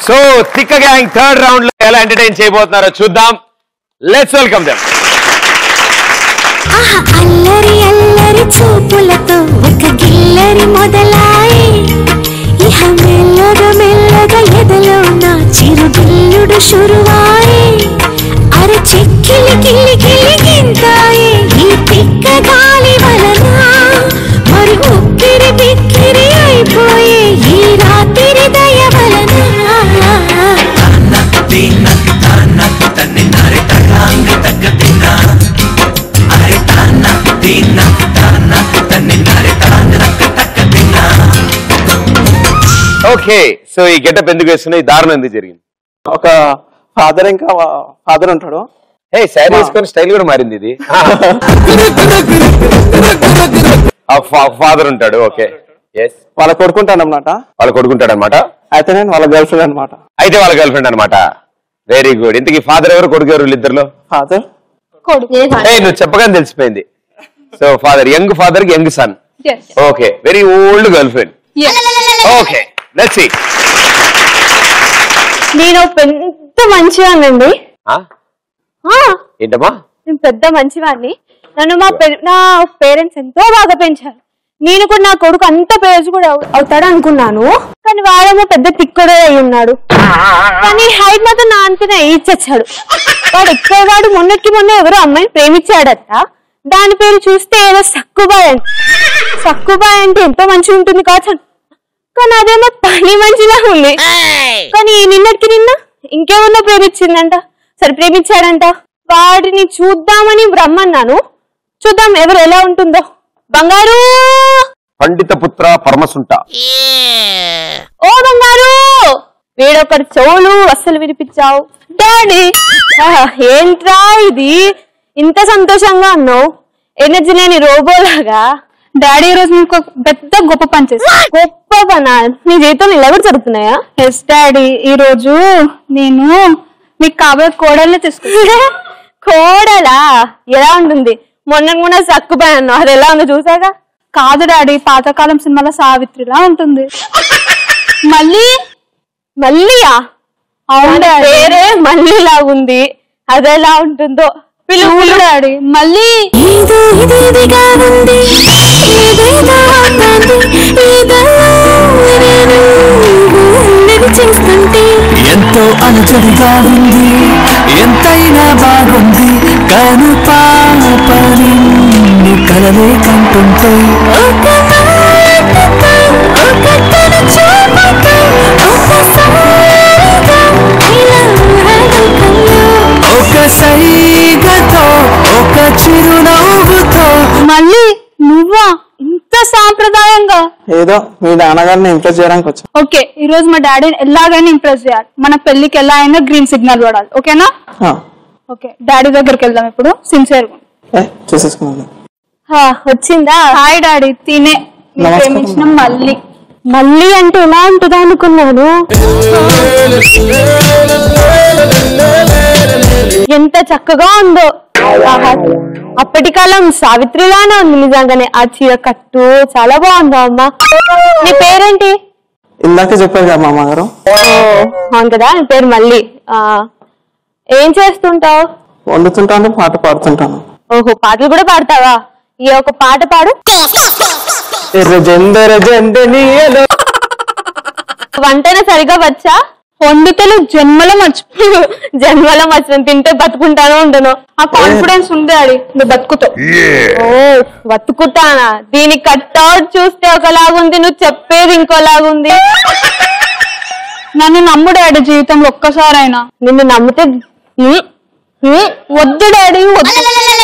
So తిక్క gang third round లో ఎలా ఎంటర్టైన్ చేయబోతున్నారో చూద్దాం లెట్స్ వెల్కమ్ దెమ్ ఆహా అల్లరి అల్లరి చూపులతో ఒక గిల్లరి మొదలాయి ఇహ మెల్లగా మెల్లగా ఎదలో నా చిరుగిల్లుడు షురువాయి అర చెక్కిలి కిల్లి కిల్లి గింతాయి ఈ తిక్క గాలి వలన మరి ఉక్కిరి బిక్కిరి అయిపోయే ఈ రాత్రి దయ వలన ఓకే సో ఈ గెటప్ ఎందుకు వేస్తున్నా ఈ దారుణం ఎందుకు జరిగింది ఒక ఫాదర్ ఇంకా ఫాదర్ ఉంటాడు హే శారీ వేసుకొని స్టైల్ కూడా మారింది ఇది ఫాదర్ ఉంటాడు ఓకే ఎస్ వాళ్ళ కొడుకుంటాడు అనమాట వాళ్ళు కొడుకుంటాడు అనమాట అయితే నేను వాళ్ళ గర్ల్ ఫ్రెండ్ అనమాట అయితే వాళ్ళ గర్ల్ ఫ్రెండ్ అనమాట వెరీ గుడ్ ఇంతకీ ఫాదర్ ఎవరు కొడుకు ఎవరు వీళ్ళిద్దరిలో ఫాదర్ ఏ నువ్వు చెప్పగానే తెలిసిపోయింది so father young father young son okay very old girlfriend okay let's see నేను పెద్ద మంచివాడినండి ఆ, ఏంటమ్మా నేను పెద్ద మంచివాడిని నన్ను మా పె- నా పేరెంట్స్ ఎంతో బాగా పెంచారు నేను కూడా నా కొడుకు అంత పేరు కూడా అవు- అవుతాడు అనుకున్నాను కానీ వాడేమో పెద్ద తిక్కుడే అయి ఉన్నాడు కానీ హైట్ మాత్రం నా అంతనే ఇచ్చొచ్చాడు వాడు ఎక్కువ వాడు మొన్నటికి మొన్న ఎవరో అమ్మాయిని ప్రేమించాడట దాని పేరు చూస్తే ఏదో సక్కుబాయ్ అంట సక్కుబాయ్ అంటే ఎంతో మంచిగా ఉంటుంది కావచ్చు కానీ అదేమో పని మంచిగా ఉంది కానీ నిన్నటికి నిన్న ఇంకేమన్నా ప్రేమించిందంట సరే ప్రేమించాడంట వాడిని చూద్దామని రమ్మన్నాను చూద్దాం ఎవరు ఎలా ఉంటుందో బంగారు పండిత పుత్ర పరమసుంట ఓ బంగారు వీడొకటి చెవులు అస్సలు వినిపించావు డాడీ ఆహా, ఏంట్రా ఇది ఇంత సంతోషంగా ఉన్నావు ఎనర్జీ లేని రోబోలాగా డాడీ ఈ రోజు మీకు పెద్ద గొప్ప పని చేస్తా గొప్ప పనా నీ జీవితంలో ఇలా కూడా జరుగుతున్నాయా ఎస్ డాడీ ఈ రోజు నేను మీకు కాబోయే కోడల్ని తీసుకున్నా కోడలా ఎలా ఉంటుంది మొన్న మొన్న సక్కుపోయి అన్నావు అది ఎలా ఉందో చూసాగా కాదు డాడీ పాతకాలం సినిమాలో సావిత్రిలా ఉంటుంది మళ్ళీ మళ్ళీయా అవును పేరే మళ్ళీ లాగుంది అదెలా ఉంటుందో పిలుపులు డాడీ మళ్ళీ ఏదో ఇదిగా ఉంది ఏదేదో అవుతుంది ఏదైనా నేను ఉన్నది చేస్తుంటే ఎంతో అలజడిగా ఉంది ఎంతైనా బాగుంది కను పాపని కలలే కంటుంటే ఒక మాటతో ఒక తన చూపుతో ఒకసారిగా ఇలా అడుగులో ఒక సైగతో ఒక చిరునవ్వుతో మళ్ళీ నువ్వా ఇంత సాంప్రదాయంగా ఏదో మీ నాన్నగారిని ఇంప్రెస్ చేయడానికి వచ్చా ఓకే ఈ రోజు మా డాడీని ఎలాగైనా ఇంప్రెస్ చేయాలి మన పెళ్లికి ఎలా అయినా గ్రీన్ సిగ్నల్ పడాలి ఓకేనా ఆ, ఓకే డాడీ దగ్గరికి వెళ్దాం ఇప్పుడు సిన్సియర్ ఏ చూసేసుకున్నాను వచ్చిందా హాయ్ డాడీ తినే నీ నమస్కారం. ప్రేమించిన మళ్ళీ మళ్ళీ అంటే ఎలా ఉంటుందా అనుకున్నాను ఎంత చక్కగా ఉందో ఆహా. అప్పటి కాలం సావిత్రిలానే ఉంది నిజంగానే ఆ చీర కట్టు చాలా బాగుందా అమ్మా నీ పేరేంటి ఇందాకే చెప్పారు కదా మా అమ్మగారు ఓ అవును కదా నీ పేరు మళ్ళీ ఆ ఏం చేస్తుంటావు వండుతుంటాను పాట పాడుతుంటాను ఓహో పాటలు కూడా పాడతావా ఈ ఒక పాట పాడు ఎర్ర జెండెర జెండె నీయలో వంటనే సరిగా వచ్చా వండితేలు జన్మలో మర్చి జన్మలో మర్చిపోయి తింటే బతుకుంటానో ఉండను ఆ కాన్ఫిడెన్స్ ఉంది అది నువ్వు బతుకుతావు ఓ బతుకుతానా దీని కట్అవుట్ చూస్తే ఒకలాగుంది నువ్వు చెప్పేది ఇంకోలాగుంది నన్ను నమ్ము డాడీ జీవితంలో ఒక్కసారైనా నిన్ను నమ్మితే ఉమ్, ఉమ్, వద్దు డాడీ వద్దు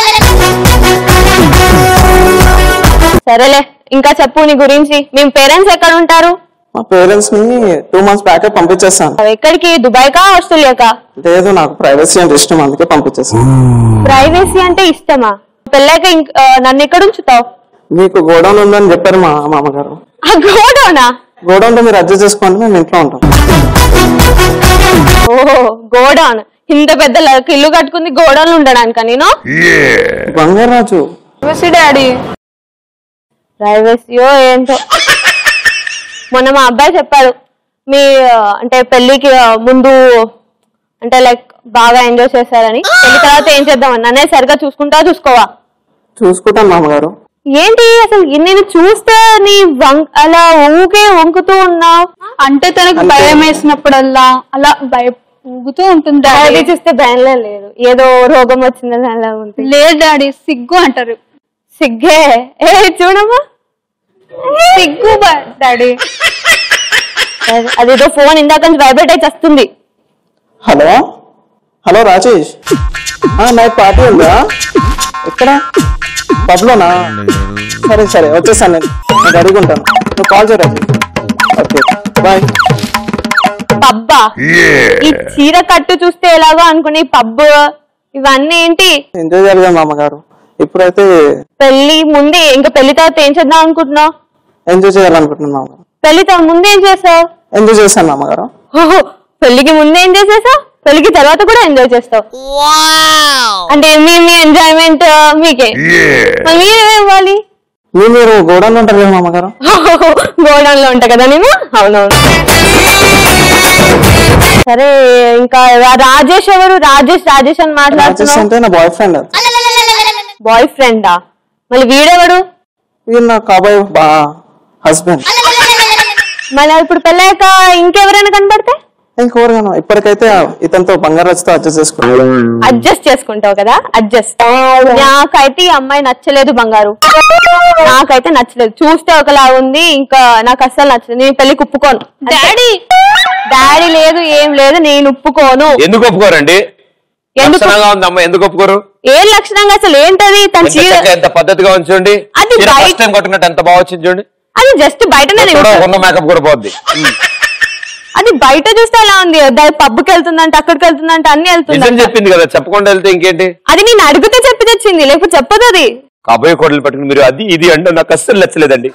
సరేలే ఇంకా చెప్పు నీ గురించి మీ పేరెంట్స్ ఎక్కడ ఉంటారు మా పేరెంట్స్ ని టూ మంత్స్ బ్యాకే పంపించేస్తాను ఎక్కడికి దుబాయ్ కా ఆస్ట్రేలియాకా లేదు నాకు ప్రైవసీ అంటే ఇష్టం అందుకే పంపించేస్తాను ప్రైవసీ అంటే ఇష్టమా పెళ్ళాక ఇంక ఆ, నన్ను ఎక్కడ ఉంచుతావు మీకు గోడౌన్ ఉందని చెప్పారు మా మా అమ్మగారు ఆ గోడౌనా గోడౌన్ లో మీరు అడ్జస్ట్ చేసుకోండి మేము ఇంట్లో ఉంటాం ఓహో గోడౌన్ ఇంత పెద్ద ల- ఇల్లు కట్టుకుంది గోడౌన్ ఉండడానిక నేను బంగారాజు డాడీ ప్రైవసీయో ఏంటో మొన్న మా అబ్బాయి చెప్పాడు మీ ఆ, అంటే పెళ్లికి ఆ, ముందు అంటే లైక్ బాగా ఎంజాయ్ చేశారని పెళ్లి తర్వాత ఏం చేద్దామని నన్నే సరిగా చూసుకుంటా చూసుకోవా చూసుకుంటాను మామగారు ఏంటి అసలు నేను చూస్తే నీ వం అలా ఊకే వంకుతూ ఉన్నావు అంటే తనకు అంటే- భయం వేసినప్పుడల్లా అలా భయ ఊగుతూ ఉంటుంది అది డాడీ చూస్తే భయంలో లేదు ఏదో రోగం వచ్చిందని అలా ఉంటుంది లేదు డాడీ సిగ్గు అంటారు సిగ్గే ఏ చూడమ్మా సిగ్గు బ- డాడీ అదేదో ఫోన్ ఇందాక నుంచి వైబ్రేట్ అయి వస్తుంది హలో హలో రాజేష్ ఆ, నైట్ పార్టీ ఉందా ఎక్కడ పబ్లోనా సరే సరే వచ్చేసాను నేను నేను రెడీగా ఉంటాను నువ్వు కాల్ చేయ రాజేష్ ఓకే బాయ్ పబ్బా ఈ చీర కట్టు చూస్తే ఎలాగో అనుకుని పబ్ ఇవన్నీ ఏంటి ఎంజాయ్ చేయాలి కదా మామగారు ఇప్పుడైతే పెళ్లి ముందే ఇంకా పెళ్లి తర్వాత ఏం చేద్దాం అనుకుంటున్నావు ఎంజాయ్ చేయాలనుకుంటున్నాను మామగారు పెళ్లి తర్వాత ముందే ఏం చేస్తావు ఎంజాయ్ చేశాను మామగారు ఓహో, పెళ్లికి ముందే ఎంజాయ్ చేస్తావు పెళ్లికి తర్వాత కూడా ఎంజాయ్ చేస్తావు అంటే మీ మీ ఎంజాయ్మెంట్ మీకే మరి మీరేం ఇవ్వాలి మీరు మీరు గోడౌన్లో ఉంటారు కదా మామగారు గోడౌన్ లో ఉంటా కదా నేను అవునవును సరే ఇంకా రా- రాజేష్ ఎవరు రాజేష్ రాజేష్ అని రాజేష్ మాట్లాడుతున్నావు అంటే నా బాయ్ ఫ్రెండ్ బాయ్ ఫ్రెండా మళ్ళీ వీడెవడు వీడు నా కాబోయే బా హస్బెండ్ మళ్ళీ ఇప్పుడు పెళ్ళాక ఇంకెవరైనా కనపడితే ఇంకోరుగాను ఇప్పటికైతే ఇతనితో బంగారాజుతో అడ్జస్ట్ చేసుకున్నాను అడ్జస్ట్ చేసుకుంటావు కదా అడ్జస్ట్ నాకైతే ఈ అమ్మాయి నచ్చలేదు బంగారు నాకైతే నచ్చలేదు చూస్తే ఒకలా ఉంది ఇంకా నాకు అస్సలు నచ్చలేదు నేను పెళ్లికి ఒప్పుకోను డాడీ డాడీ లేదు ఏం లేదు నేను ఒప్పుకోను ఎందుకు ఒప్పుకోరండి ఎందుకు? లక్షణంగా ఉంది అమ్మ ఎందుకు ఒప్పుకోరు ఏం లక్షణంగా అసలు ఏంటది తన ఎంత చీర చక్కగా, ఎంత పద్ధతిగా ఉంది చూడండి అది బయట- ఫస్ట్ టైం కొట్టుకున్నట్టు ఎంత బాగా వచ్చింది చూడండి అది జస్ట్ బయట నేను ఎక్కడో ఉన్న మేకప్ కూడా పోద్ది అది బయట చూస్తే ఎలా ఉంది దాని పబ్కి వెళ్తుందంటే అక్కడికి వెళ్తుందంటే అన్ని నిజం వెళ్తుంది చెప్పింది కదా చెప్పకుండా వెళ్తే ఇంకేంటి అది నేను అడిగితే చెప్పి తెచ్చింది లేకపోతే చెప్పదు అది కాబోయే కోడలు పట్టుకుని మీరు అది ఇది అంటే నాకు అస్సలు నచ్చలేదండి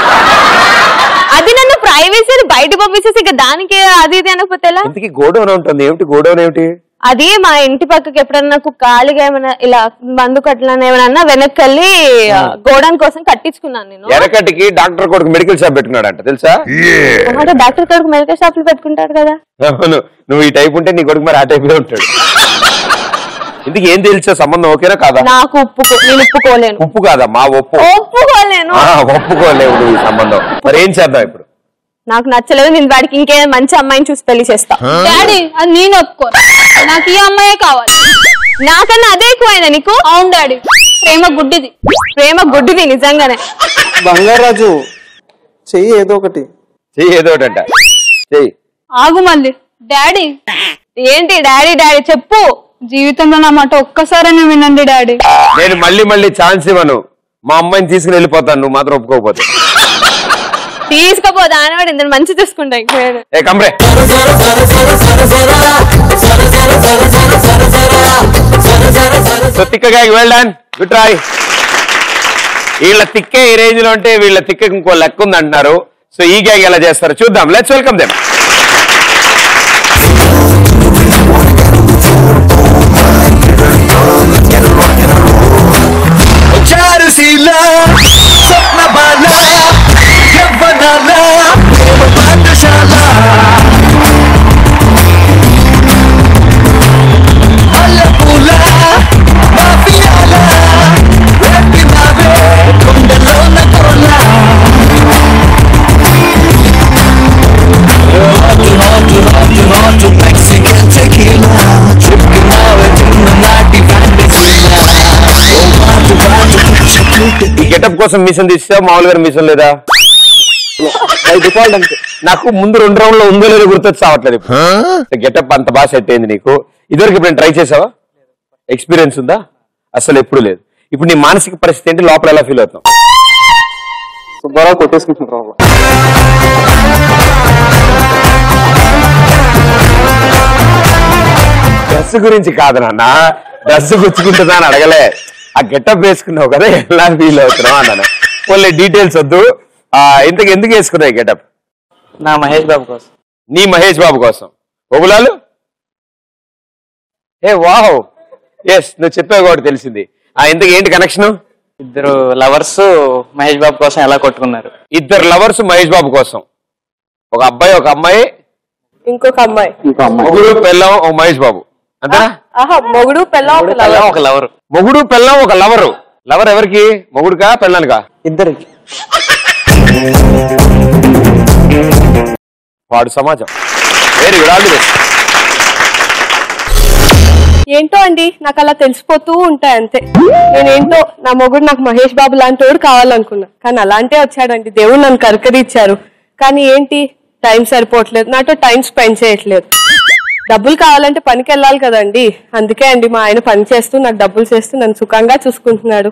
అది నన్ను ప్రైవసీ బయట పంపించేసి ఇక దానికి అది ఇది అనకపోతే ఎలా ఇంతకీ గోడౌన్ ఉంటుంది ఏమిటి గోడౌన్ ఏమిటి అది మా ఇంటి పక్కకి ఎప్పుడన్నా నాకు ఖాళీగా ఏమైనా ఇలా మందు కట్టలని ఏమైనా వెనక్కి వెళ్ళి గోడౌన్ కోసం కట్టించుకున్నాను నేను ఎరకటికి డాక్టర్ కొడుకు మెడికల్ షాప్ పెట్టుకున్నాడంట తెలుసా అంటే డాక్టర్ కొడుకు మెడికల్ షాప్ లో పెట్టుకుంటాడు కదా అవును నువ్వు ఈ టైప్ ఉంటే నీ కొడుకు మరి ఆ టైప్ ఉంటాడు ఇందుకు ఏం తెలిసే సంబంధం ఓకేనా కాదా నాకు ఒప్పుకో నేను ఒప్పుకోలేను ఉప్పు కాదమ్మా ఒప్పు ఒప్పుకోలేను ఆ, ఒప్పుకోలేవు నువ్వు ఈ సంబంధం మరి ఏం చేద్దాం ఇప్పుడు నాకు నచ్చలేదు నేను వాడికి ఇంకే మంచి అమ్మాయిని చూసి పెళ్లి చేస్తా డాడీ అది నేను ఒప్పుకోను నాకు ఈ అమ్మాయే కావాలి నాకన్నా అదే ఎక్కువైందా నీకు అవును డాడీ ప్రేమ గుడ్డిది ప్రేమ గుడ్డిది నిజంగానే బంగారాజు చెయ్యి ఏదో ఒకటి చెయ్యి ఏదో ఒకటి అంట చెయ్యి ఆగు మళ్ళీ డాడీ ఏంటి డాడీ డాడీ చెప్పు జీవితంలో నా మాట ఒక్కసారైనా వినండి డాడీ నేను మళ్ళీ మళ్ళీ ఛాన్స్ ఇవ్వను మా అమ్మాయిని తీసుకుని వెళ్ళిపోతాను నువ్వు మాత్రం ఒప్పుకోకపోతే తీసుకపో దానివాడు ఇంత మంచి చూసుకుంటా ఇంక వేరే. ఏ కమ్రే సో తిక్కగా వెళ్ళాను గుడ్ ట్రై వీళ్ళ తిక్కే ఈ రేంజ్ లో ఉంటే వీళ్ళ తిక్క ఇంకో లెక్క ఉంది అంటున్నారు సో ఈ గ్యాగ్ ఎలా చేస్తారు చూద్దాం లెట్స్ వెల్కమ్ దెమ్ చారుశీల స్వప్న బాల యవ్వనాల ప్రేమ పాఠశాల మల్లెపూల మాఫియాల రేపినావే గుండెలోన కోల hot hot hot hot Mexican tequila చుట్టుకున్నావే చిన్ననాటి ఫ్యాంటసీలా ఈ గెటప్ కోసం మిషన్ తీసా మామూలుగా మిషన్ లేదా బై డిఫాల్ట్ అంతే నాకు ముందు రెండు రౌండ్ లో ఉందో లేదో గుర్తొచ్చి రావట్లేదు గెటప్ అంత బాగా సెట్ అయింది నీకు ఇదివరకు ఇప్పుడు ట్రై చేసావా ఎక్స్పీరియన్స్ ఉందా అసలు ఎప్పుడు లేదు ఇప్పుడు నీ మానసిక పరిస్థితి ఏంటి లోపల ఎలా ఫీల్ అవుతావు సుబ్బారావు కొట్టేసుకుంటున్నారు డ్రెస్ గురించి కాదు నాన్న డ్రెస్ గుచ్చుకుంటుందా అని అడగలే ఆ గెటప్ వేసుకున్నావు కదా ఎలా ఫీల్ అవుతున్నావు అన్నాను పోలే డీటెయిల్స్ వద్దు ఆ, ఇంతకు ఎందుకు వేసుకున్నావు గెటప్ నా మహేష్ బాబు కోసం నీ మహేష్ బాబు కోసం బొగులాలు ఏ వావ్ ఎస్ నువ్వు చెప్పావు కాబట్టి తెలిసింది ఆ ఇంతకు ఏంటి కనెక్షన్ ఇద్దరు లవర్స్ మహేష్ బాబు కోసం ఎలా కొట్టుకున్నారు ఇద్దరు లవర్స్ మహేష్ బాబు కోసం ఒక అబ్బాయి ఒక అమ్మాయి ఇంకొక అమ్మాయి ఇంకో అమ్మాయి మొగుడు పెళ్ళం ఓ మహేష్ బాబు అంతేనా ఆహా మొగుడు పెళ్ళ ఒక పెళ్ళం lover. ఒక లవర్ మొగుడు పెళ్ళం ఒక లవరు లవర్ ఎవరికి మొగుడుకా పెళ్ళానికా ఇద్దరికి వాడు సమాజం very good all the best ఏంటో అండి నాకు అలా తెలిసిపోతూ ఉంటాయి అంతే నేనేంటో నా మొగుడు నాకు మహేష్ బాబు లాంటి వాడు కావాలనుకున్నా కానీ అలాంటే వచ్చాడండి దేవుడు నన్ను కరకరిచ్చారు కానీ ఏంటి టైం సరిపోవట్లేదు నాతో టైం స్పెండ్ చేయట్లేదు డబ్బులు కావాలంటే పనికి వెళ్ళాలి కదండి అందుకే అండి మా ఆయన పని చేస్తూ నాకు డబ్బులు చేస్తూ నన్ను సుఖంగా చూసుకుంటున్నాడు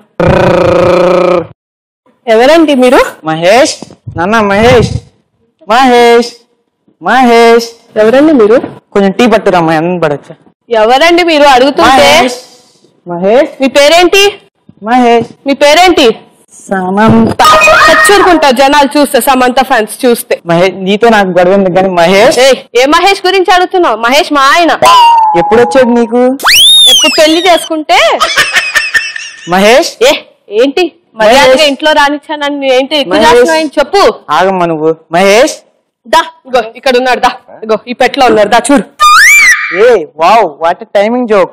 ఎవరండి మీరు మహేష్ నాన్న మహేష్ మహేష్ మహేష్ ఎవరండి మీరు కొంచెం టీ పట్టురమ్మా ఎంత పడొచ్చా ఎవరండి మీరు అడుగుతుంటే మహేష్ మహేష్ మీ పేరేంటి మహేష్ మీ పేరేంటి సమంత చచ్చూరుకుంటా జనాలు చూస్తే సమంత ఫ్యాన్స్ చూస్తే మహేష్ నీతో నాకు గొడవ ఉంది కానీ మహేష్ ఏయ్, ఏ మహేష్ గురించి అడుగుతున్నావు మహేష్ మా ఆయన ఎప్పుడు వచ్చాడు నీకు ఎప్పుడు పెళ్లి చేసుకుంటే మహేష్ ఏ ఏంటి మర్యాదగా మహేష్. ఇంట్లో రానిచ్చానని ఏంటి ఎక్కువ మహేష్. చేస్తున్నావు ఏంటి చెప్పు ఆగమ్మా నువ్వు మహేష్ దా ఇగో ఇక్కడ ఉన్నాడు దా ఇగో ఈ పెట్లో ఉన్నారు దా చూడు ఏ వావ్ వాట్ టైమింగ్ జోక్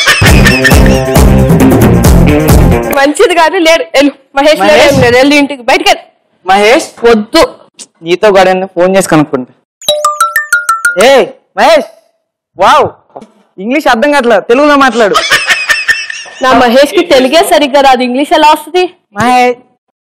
మంచిది కాదు లేడు వెళ్ళు మహేష్ లేడు మహేష్. ఏం లేదు వెళ్ళి ఇంటికి బయటికి వెళ్ళు. మహేష్ వద్దు నీతో గొడవ ఫోన్ చేసి కనుక్కుంటా ఏ మహేష్ వావ్ ఇంగ్లీష్ అర్థం కావట్లేదు తెలుగులో మాట్లాడు నా మహేష్ కి తెలుగే సరిగ్గా రాదు ఇంగ్లీష్ ఎలా వస్తుంది మహేష్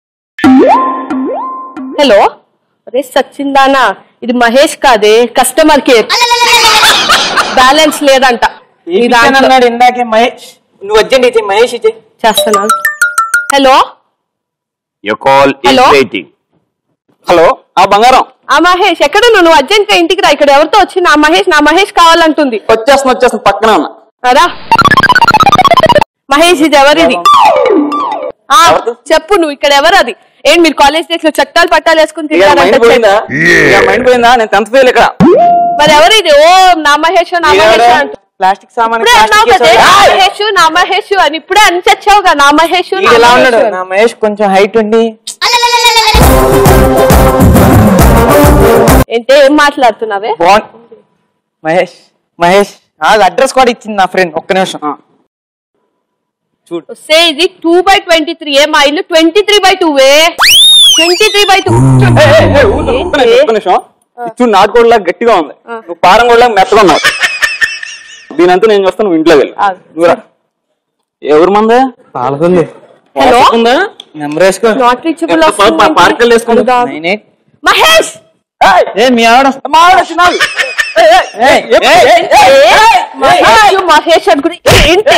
హలో అరే సచ్చిందానా ఇది మహేష్ కాదే కస్టమర్ కేర్ బ్యాలెన్స్ లేదంట ఈ నీ పిచ్చన్ దాంట్లో అన్నాడు ఇందాకే మహేష్ నువ్వు వచ్చేయండి ఇచ్చే మహేష్ ఇచ్చే చేస్తున్నాను hello you call is Hello? Waiting hello ఆ బంగారం ఆ మహేష్ ఎక్కడ నువ్వు నువ్వు అర్జెంట్ గా ఇంటికి రా ఇక్కడ ఎవరితో వచ్చి నా మహేష్ నా మహేష్ కావాలంటుంది వచ్చేస్తున్నా వచ్చేస్తున్నా పక్కన ఉన్నా అరా మహేష్ ఇది ఎవరిది ఆ చెప్పు నువ్వు ఇక్కడ ఎవరు అది ఏంటి మీరు కాలేజ్ డేస్ లో చట్టాలు పట్టాలు వేసుకుని తిరిగారంట మైండ్ పోయిందా ఇక మైండ్ పోయిందా నేను టెన్త్ ఫెయిల్ ఇక్కడ మరి ఎవరిది ఓ నా మహేష్ నా మహేష్ అంట ప్లాస్టిక్ సామాన్ ఇప్పుడే అన్నావు కదే నా మహేష్ నా మహేష్ అని ఇప్పుడే అని చచ్చావుగా నా మహేష్ నా ఎలా మహేష్ ఉన్నాడు అని. నా మహేష్ కొంచెం హైట్ ఉండి ఏంటి ఏం మాట్లాడుతున్నావే బాగుంది మహేష్ మహేష్ అడ్రస్ కూడా ఇచ్చింది నా ఫ్రెండ్ ఒక్క నిమిషం ఆ. సే ఇది టూ బై ట్వంటీ త్రీ ఏ మా ఇల్లు ట్వంటీ త్రీ బై టూ వే ట్వంటీ త్రీ బై టూ ఒక్క నిమిషం, ఒక్క నిమిషం ఇది చూడు నాటుకోడిలా గట్టిగా ఉంది నువ్వు పారం కూడా మెత్తగా ఉన్నావు దీనంతా నేను చూస్తాను నువ్వు ఇంట్లోకి వెళ్ళి ఆ, నువ్వు రా. ఎవరు మందే పాలకొల్లి హలో ఉందా నెంబర్ వేసుకో నాట్ రీచబుల్ పార్క్ వేసుకుంటా మహేష్ ఏ మీ ఆవిడ మా ఆవిడ వచ్చినాడు మహేష్ మహేష్ అనుకుని ఏంటి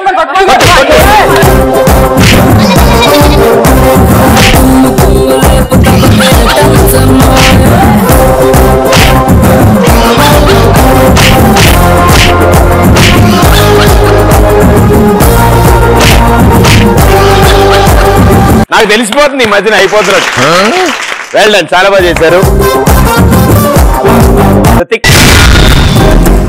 నాకు తెలిసిపోతుంది ఈ మధ్యన అయిపోతున్నట్టు వెల్ డన్ చాలా బాగా చేశారు ప్రతీక్